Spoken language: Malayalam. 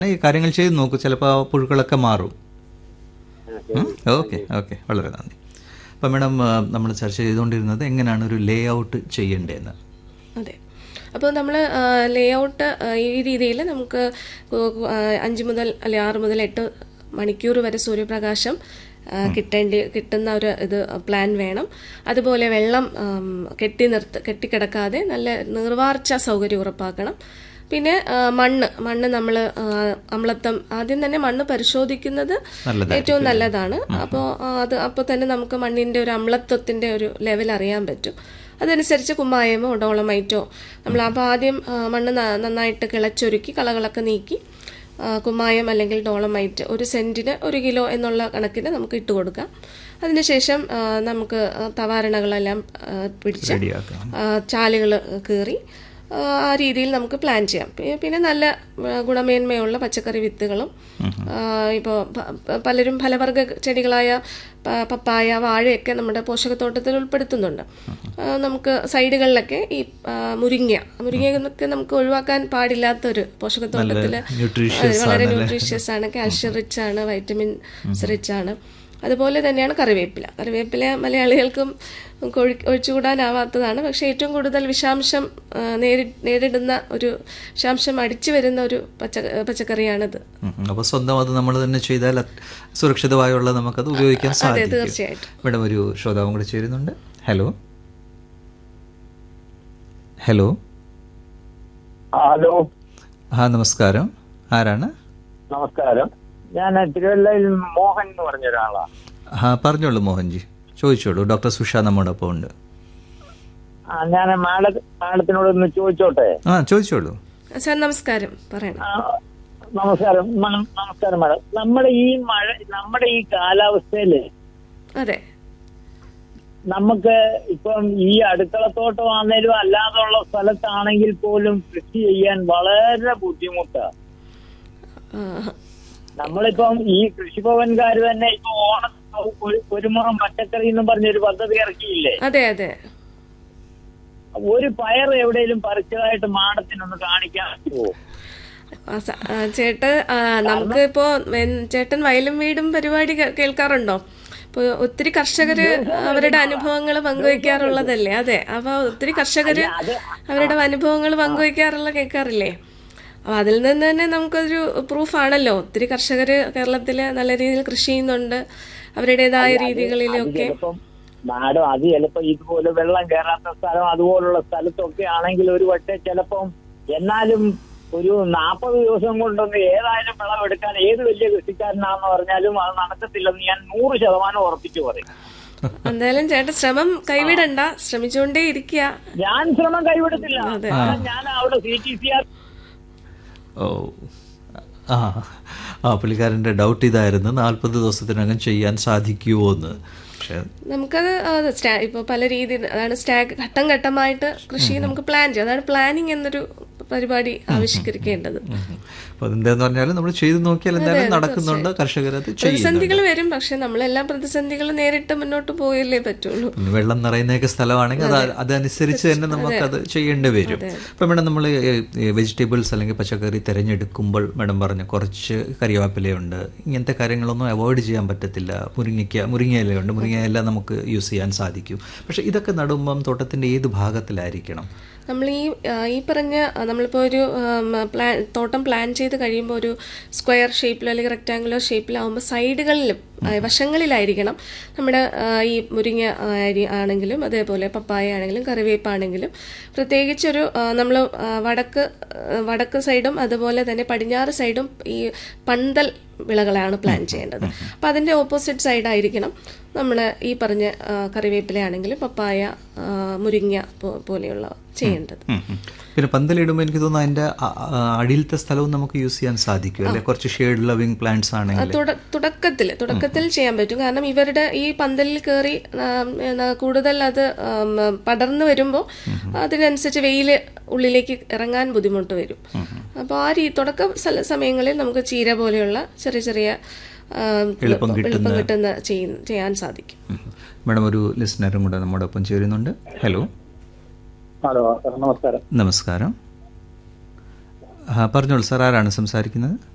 ഈ കാര്യങ്ങൾ ചെയ്ത് നോക്കൂ ചിലപ്പോൾ ആ പുഴുക്കളൊക്കെ മാറും ഓക്കെ ഓക്കെ വളരെ നന്ദി അപ്പം മാഡം നമ്മൾ ചർച്ച ചെയ്തുകൊണ്ടിരുന്നത് എങ്ങനെയാണ് ഒരു ലേ ഔട്ട് ചെയ്യേണ്ടതെന്ന് അതെ അപ്പോൾ നമ്മൾ ലേ ഔട്ട് ഈ രീതിയിൽ നമുക്ക് കു- കു- ആ, അഞ്ച് മുതൽ അല്ലെ ആറ് മുതൽ എട്ട് മണിക്കൂർ വരെ സൂര്യപ്രകാശം ആ, കിട്ടേണ്ടി കിട്ടുന്ന ഒരു ഇത് പ്ലാൻ വേണം അതുപോലെ വെള്ളം ആം, കെട്ടി നിർത്ത് കെട്ടിക്കിടക്കാതെ നല്ല നിർവാർച്ച സൗകര്യം ഉറപ്പാക്കണം പിന്നെ ആ, മണ്ണ് മണ്ണ് നമ്മൾ അമ്ലത്വം ആദ്യം തന്നെ മണ്ണ് പരിശോധിക്കുന്നത് ഏറ്റവും നല്ലതാണ് അപ്പോൾ അത് അപ്പോൾ തന്നെ നമുക്ക് മണ്ണിന്റെ ഒരു അമ്ലത്വത്തിന്റെ ഒരു ലെവൽ അറിയാൻ പറ്റും അതനുസരിച്ച് കുമ്മായമോ ഡോളമൈറ്റോ നമ്മൾ അപ്പോൾ ആദ്യം ആ, മണ്ണ് ന- നന്നായിട്ട് കിളച്ചൊരുക്കി കളകളൊക്കെ നീക്കി ആ, കുമ്മായം അല്ലെങ്കിൽ ഡോളമൈറ്റ് ഒരു സെന്റിന് ഒരു കിലോ എന്നുള്ള കണക്കിന് നമുക്ക് ഇട്ട് കൊടുക്കാം അതിനുശേഷം ആ, നമുക്ക് ആ, തവാരണകളെല്ലാം ആ, പിടിച്ച് റെഡിയാക്കാം ചാലുകൾ കീറി ആ, ആ രീതിയിൽ നമുക്ക് പ്ലാൻ ചെയ്യാം പി- പിന്നെ നല്ല ആ, ഗുണമേന്മയുള്ള പച്ചക്കറി വിത്തുകളും ഇപ്പോൾ പലരും ഫലവർഗ ചെടികളായ പ- പപ്പായ വാഴയൊക്കെ നമ്മുടെ പോഷകത്തോട്ടത്തിൽ ഉൾപ്പെടുത്തുന്നുണ്ട് ആ, നമുക്ക് സൈഡുകളിലൊക്കെ ഈ ആ, മുരിങ്ങ മുരിങ്ങയൊക്കെ നമുക്ക് ഒഴിവാക്കാൻ പാടില്ലാത്തൊരു പോഷകത്തോട്ടത്തിൽ ന്യൂട്രീഷ്യസ് വളരെ ന്യൂട്രീഷ്യസ് ആണ് കാൽഷ്യം റിച്ച് ആണ് വൈറ്റമിൻസ് റിച്ച് ആണ് അതുപോലെ തന്നെയാണ് കറിവേപ്പില കറിവേപ്പില മലയാളികൾക്കും കൊഴി- ഒഴിച്ചുകൂടാനാവാത്തതാണ് പക്ഷേ ഏറ്റവും കൂടുതൽ വിഷാംശം ആ, നേരി നേരിടുന്ന ഒരു വിഷാംശം അടിച്ചു വരുന്ന ഒരു പച്ച പച്ചക്കറിയാണിത് അപ്പോൾ സ്വന്തം അത് നമ്മൾ തന്നെ ചെയ്താൽ അത് സുരക്ഷിതമായുള്ള നമുക്കത് ഉപയോഗിക്കാൻ സാധിക്കും തീർച്ചയായിട്ടും ഇവിടെ ഒരു ശ്രോതാവും കൂടി ചേരുന്നുണ്ട് ഹലോ ഹലോ ഹലോ ആ നമസ്കാരം ആരാണ് നമസ്കാരം ഞാൻ തിരുവല്ലയിൽ മോഹൻ എന്ന് പറഞ്ഞ ഒരാളാണ് ആ പറഞ്ഞോളൂ മോഹൻജി ചോദിച്ചോളൂ ഡോക്ടർ സുഷ നമ്മോടൊപ്പം ഉണ്ട് ആ, ഞാൻ മാഡ മാഡത്തിനോട് ഒന്ന് ചോദിച്ചോട്ടെ ആ ചോദിച്ചോളൂ സാർ നമസ്കാരം പറയണം ആ, നമസ്കാരം മ- നമസ്കാരം മാഡം നമ്മുടെ ഈ മഴ നമ്മുടെ ഈ കാലാവസ്ഥയില് അതെ നമുക്ക് ഇപ്പം ഈ അടുക്കളത്തോട്ടമാണേലും അല്ലാതുള്ള സ്ഥലത്താണെങ്കിൽ പോലും കൃഷി ചെയ്യാൻ വളരെ ബുദ്ധിമുട്ടാണ് ആ, നമ്മളിപ്പം ഈ കൃഷിഭവൻകാർ തന്നെ ഇപ്പൊ ഓണ ഒരു- ഒരു മുറം പച്ചക്കറി എന്നും പറഞ്ഞൊരു പദ്ധതി ഇറക്കിയില്ലേ അതെ അതെ ഒരു പയർ എവിടെയെങ്കിലും പറിച്ചതായിട്ട് മാഡത്തിനൊന്ന് കാണിക്കാൻ പറ്റുമോ ആ, സ- ആ, ചേട്ടൻ ആ, നമുക്ക് ഇപ്പോ വെൻ- ചേട്ടൻ വയലും വീടും പരിപാടി കേ- കേൾക്കാറുണ്ടോ ഇപ്പൊ ഒത്തിരി കർഷകര് അവരുടെ അനുഭവങ്ങൾ പങ്കുവയ്ക്കാറുള്ളതല്ലേ അതെ അപ്പൊ ഒത്തിരി കർഷകര് അവരുടെ അനുഭവങ്ങൾ പങ്കുവയ്ക്കാറുള്ള കേൾക്കാറില്ലേ അപ്പൊ അതിൽ നിന്ന് തന്നെ നമുക്കൊരു പ്രൂഫ് ആണല്ലോ ഒത്തിരി കർഷകര് കേരളത്തില് നല്ല രീതിയിൽ കൃഷി ചെയ്യുന്നുണ്ട് അവരുടേതായ രീതികളിലൊക്കെ ചിലപ്പം മാഡം അത് ചിലപ്പോ ഇതുപോലെ വെള്ളം കയറാത്ത സ്ഥലം അതുപോലുള്ള സ്ഥലത്തൊക്കെ ആണെങ്കിൽ ഒരു വട്ടെ ചിലപ്പം എന്നാലും ഒരു നാൽപ്പത് ദിവസം കൊണ്ടൊന്ന് ഏതായാലും വിളവെടുക്കാൻ ഏത് വലിയ കൃഷിക്കാരനാണെന്ന് പറഞ്ഞാലും അത് നടക്കത്തില്ലെന്ന് ഞാൻ നൂറ് ശതമാനം ഉറപ്പിച്ചു പറയും എന്തായാലും ചേട്ടൻ ശ്രമം കൈവിടണ്ട ശ്രമിച്ചുകൊണ്ടേ ഇരിക്കുക ഞാൻ ശ്രമം കൈവിടത്തില്ല കാരണം ഞാൻ അവിടെ C T C R O ആ ആ പുള്ളിക്കാരൻ്റെ ഡൗട്ട് ഇതായിരുന്നു നാൽപ്പത് ദിവസത്തിനകം ചെയ്യാൻ സാധിക്കുമോ എന്ന് പക്ഷെ നമുക്കത് അത് സ്റ്റാ ഇപ്പോൾ പല രീതിയിൽ അതാണ് സ്റ്റാഗ് ഘട്ടം ഘട്ടമായിട്ട് കൃഷി നമുക്ക് പ്ലാൻ ചെയ്യാം അതാണ് പ്ലാനിങ് എന്നൊരു പരിപാടി ആവിഷ്കരിക്കേണ്ടത് അപ്പോൾ അതെന്താന്ന് പറഞ്ഞാൽ നമ്മൾ ചെയ്ത് നോക്കിയാൽ എന്തായാലും നടക്കുന്നുണ്ട് കർഷകരത് ചെയ്യുന്നു പ്രതിസന്ധികൾ വരും പക്ഷെ നമ്മളെല്ലാം പ്രതിസന്ധികൾ നേരിട്ട് മുന്നോട്ട് പോയല്ലേ പറ്റുള്ളൂ പിന്നെ വെള്ളം നിറയുന്നതൊക്കെ സ്ഥലമാണെങ്കിൽ അത് അതനുസരിച്ച് തന്നെ നമുക്കത് ചെയ്യേണ്ടി വരും ഇപ്പം മേഡം നമ്മൾ വെജിറ്റബിൾസ് അല്ലെങ്കിൽ പച്ചക്കറി തിരഞ്ഞെടുക്കുമ്പോൾ മേഡം പറഞ്ഞു കുറച്ച് കറിവേപ്പിലയുണ്ട് ഇങ്ങനത്തെ കാര്യങ്ങളൊന്നും അവോയ്ഡ് ചെയ്യാൻ പറ്റത്തില്ല മുരിങ്ങയ്ക്ക മുരിങ്ങയിലയുണ്ട് മുരിങ്ങയില നമുക്ക് യൂസ് ചെയ്യാൻ സാധിക്കും പക്ഷെ ഇതൊക്കെ നടുമ്പം തോട്ടത്തിൻ്റെ ഏത് ഭാഗത്തിലായിരിക്കണം നമ്മൾ ഈ ആ, ഈ പറഞ്ഞ ആ, നമ്മളിപ്പോൾ ഒരു പ്ലാൻ തോട്ടം പ്ലാൻ ചെയ്ത് കഴിയുമ്പോൾ ഒരു സ്ക്വയർ ഷേപ്പിലോ അല്ലെങ്കിൽ റെക്റ്റാങ്കുലർ ഷേപ്പിലാവുമ്പോൾ സൈഡുകളിലും ആ, വശങ്ങളിലായിരിക്കണം നമ്മുടെ ആ, ഈ മുരിങ്ങ ആ, അരി ആണെങ്കിലും അതേപോലെ പപ്പായ ആണെങ്കിലും കറിവേപ്പാണെങ്കിലും പ്രത്യേകിച്ചൊരു നമ്മൾ വടക്ക് ആ, വടക്ക് സൈഡും അതുപോലെ തന്നെ പടിഞ്ഞാറ് സൈഡും ഈ പന്തൽ വിളകളാണ് പ്ലാൻ ചെയ്യേണ്ടത് അപ്പം അതിൻ്റെ ഓപ്പോസിറ്റ് സൈഡായിരിക്കണം നമ്മൾ ഈ പറഞ്ഞ ആ, കറിവേപ്പിലയാണെങ്കിലും പപ്പായ ആ, മുരിങ്ങ പോ- പോലെയുള്ള ചെയ്യേണ്ടത് ഉം, ഉം. പിന്നെ പന്തലിടുമ്പോൾ എനിക്ക് തോന്നുന്നു അതിൻ്റെ അ- അ- അടിയിലത്തെ സ്ഥലവും നമുക്ക് യൂസ് ചെയ്യാൻ സാധിക്കും അല്ലെ കുറച്ച് ഷെയ്ഡ് ലവിങ് പ്ലാന്റ്സ് ആണെങ്കിൽ തുട- തുടക്കത്തിൽ തുടക്കത്തിൽ ചെയ്യാൻ പറ്റും കാരണം ഇവരുടെ ഈ പന്തലിൽ കയറി കൂടുതൽ അത് ആം, പടർന്നു വരുമ്പോൾ അതിനനുസരിച്ച് വെയില് ഉള്ളിലേക്ക് ഇറങ്ങാൻ ബുദ്ധിമുട്ട് വരും അപ്പോൾ ആ രീ തുടക്ക സ്ഥല- സമയങ്ങളിൽ നമുക്ക് ചീര പോലെയുള്ള ചെറിയ ചെറിയ ആം, എളുപ്പം എളുപ്പം കിട്ടുന്ന ചെയ്യുന്ന ചെയ്യാൻ സാധിക്കും മേഡം ഒരു ലിസണറും കൂടെ നമ്മോടൊപ്പം ചേരുന്നുണ്ട് ഹലോ ഹലോ നമസ്കാരം നമസ്കാരം ആ, പറഞ്ഞോളൂ സാർ ആരാണ് സംസാരിക്കുന്നത്